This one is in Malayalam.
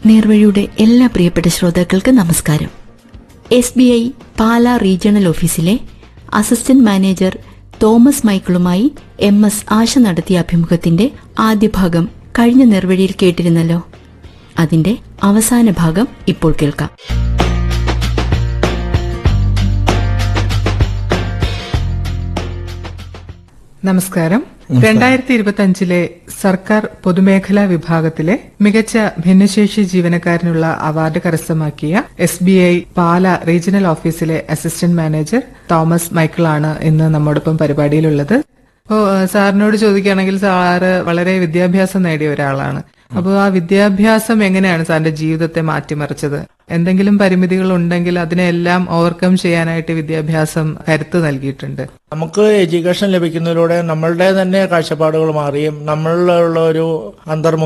നേർവഴിയുടെ എല്ലാ പ്രിയപ്പെട്ട ശ്രോതാക്കൾക്ക് നമസ്കാരം S B I Pala regional ഓഫീസിലെ അസിസ്റ്റന്റ് മാനേജർ തോമസ് മൈക്കിളുമായി എം എസ് ആശ നടത്തിയ അഭിമുഖത്തിന്റെ ആദ്യ ഭാഗം കഴിഞ്ഞ നേർവഴിയിൽ കേട്ടിരുന്നല്ലോ അതിന്റെ അവസാന ഭാഗം ഇപ്പോൾ കേൾക്കാം നമസ്കാരം രണ്ടായിരത്തി ഇരുപത്തി അഞ്ചിലെ സർക്കാർ പൊതുമേഖലാ വിഭാഗത്തിലെ മികച്ച ഭിന്നശേഷി ജീവനക്കാരനുള്ള അവാർഡ് കരസ്ഥമാക്കിയ S B I Pala regional ഓഫീസിലെ അസിസ്റ്റന്റ് മാനേജർ തോമസ് മൈക്കിളാണ് ഇന്ന് നമ്മോടൊപ്പം പരിപാടിയിലുള്ളത് അപ്പോ ഏഹ്, സാറിനോട് ചോദിക്കുകയാണെങ്കിൽ സാറ് വളരെ വിദ്യാഭ്യാസം നേടിയ ഒരാളാണ് അപ്പോൾ ആ വിദ്യാഭ്യാസം എങ്ങനെയാണ് സാറിന്റെ ജീവിതത്തെ മാറ്റിമറിച്ചത് എന്തെങ്കിലും പരിമിതികൾ ഉണ്ടെങ്കിൽ അതിനെല്ലാം ഓവർകം ചെയ്യാനായിട്ട് വിദ്യാഭ്യാസം കരുത്ത് നൽകിയിട്ടുണ്ട് നമുക്ക് എഡ്യൂക്കേഷൻ ലഭിക്കുന്നതിലൂടെ നമ്മളുടെ തന്നെ കാഴ്ചപ്പാടുകൾ മാറിയും നമ്മളിലുള്ള ഒരു അന്തർമുഖ